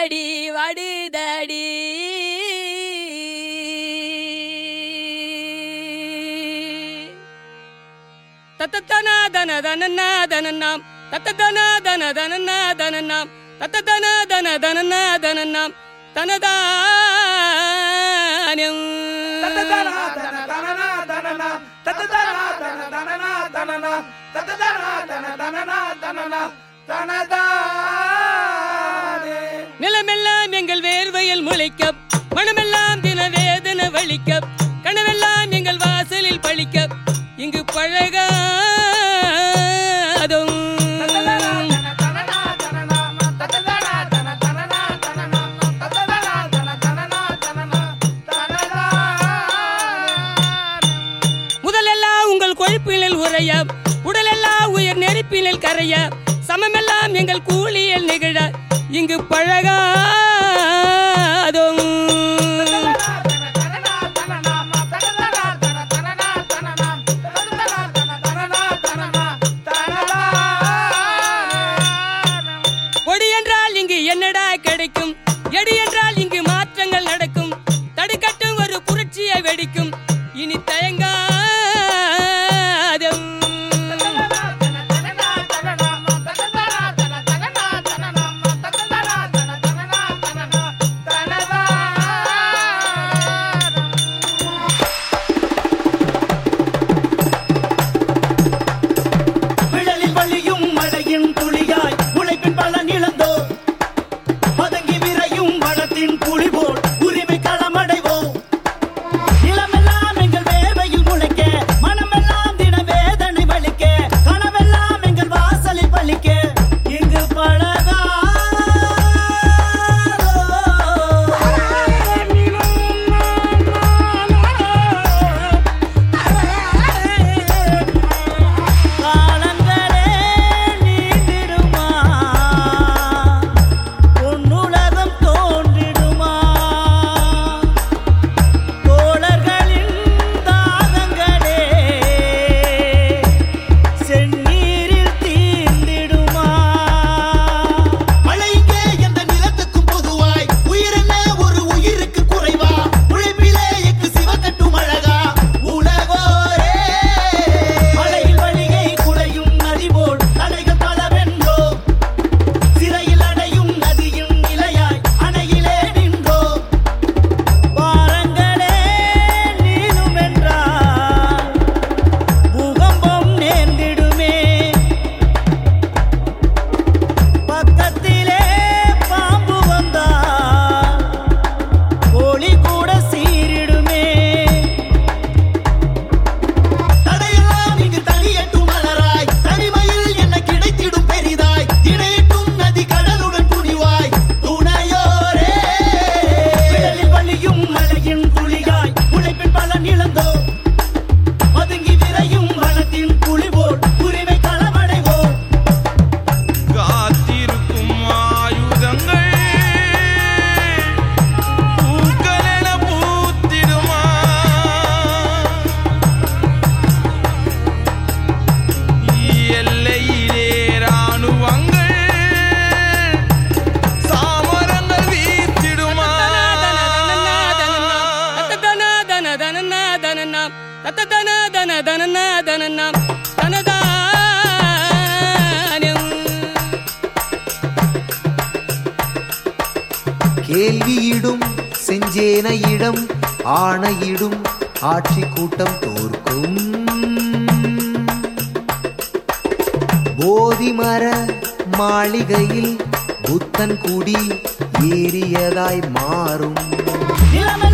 வாடுதடி வாடுதடி தத்தன தன தனன தனநாம் தத்தன தன தனன தனநாம் தத்தன தன தனன தனநாம் தனதானம் நிலமெல்லாம் எங்கள் வேர்வையில் முளைக்க மனமெல்லாம் தின வேதனை வலிக்க கனவெல்லாம் எங்கள் வாசலில் பழிக்க இங்கு பழகாதும் முதலெல்லாம் உங்கள் கொழுப்பினில் உறைய உடலெல்லாம் உயர் நெருப்பினில் கரைய சமமெல்லாம் எங்கள் கூலியில் நிகழ இங்கு பழகாதும் கொடி என்றால் இங்கு என்னடா கிடைக்கும் எடி என்றால் இங்கு மாற்றங்கள் நடக்கும் தடுக்கட்டும் ஒரு புரட்சியை வெடிக்கும் இனி தயங்காதும் விழலில் வழியும் மழையின் துளியாய் உழைப்பின் பலன் இழந்தோ பதங்கி விரையும் வளத்தின் புலி போல் உரிமை களமடைவோம் நிலமெல்லாம் எங்கள் வேர்வையில் முளைக்க மனமெல்லாம் தின வேதனை வலிக்க கனவெல்லாம் எங்கள் வாசலில் பலிக்க இங்கு பழகா காலங்களே நீண்டிடுமா பொன்னுலகம் தோன்றிடுமா தோழர்களின் தாகங்களே செந்நீரில் தீர்ந்திடுமா மழைக்கே எந்த நிலத்துக்கும் பொதுவாய் உயிரென்ன ஒரு உயிருக்கு குறைவா உழைப்பிலே எக்கு சிவக்கட்டும் அழகா உலகோரே மலையில் வழிகை குலையும் நதி போல் தடைகள் பலவென்றோ சிறையில் அடையும் நதியும் நிலையாய் அணையிலே நின்றோ வாரங்களே நீளும் என்றால் பூகம்பம் நேர்ந்திடுமே பக்கத்திலே பாம்பு வந்தால் கோழி கூட சீரிடுமே தடையெல்லாம் இங்கு தனியட்டும் மலராய் தனிமையில் என்ன கிடைத்திடும் பெரிதாய் இணையட்டும் நதி கடலுடன் துணிவாய் துணையோரே விழலில் வழியும் மலையின் துளியாய் உழைப்பின் பலன் இழந்தோ பதுங்கி விரையும் வனத்தின் புலி போல் உரிமை களமடைவோம் காத்திருக்கும் ஆயுதங்கள் பூக்களென பூத்திடுமா எல்லையிலே ராணுவங்கள் சாமரங்கள் வீத்திடுமா கேள்வியிடும் செஞ்சேனையிடம் ஆணையிடும் ஆட்சி கூட்டம் தோற்கும் போதிமர மாளிகையில் புத்தன் குடி ஏறியதாய் மாறும் நிலைமை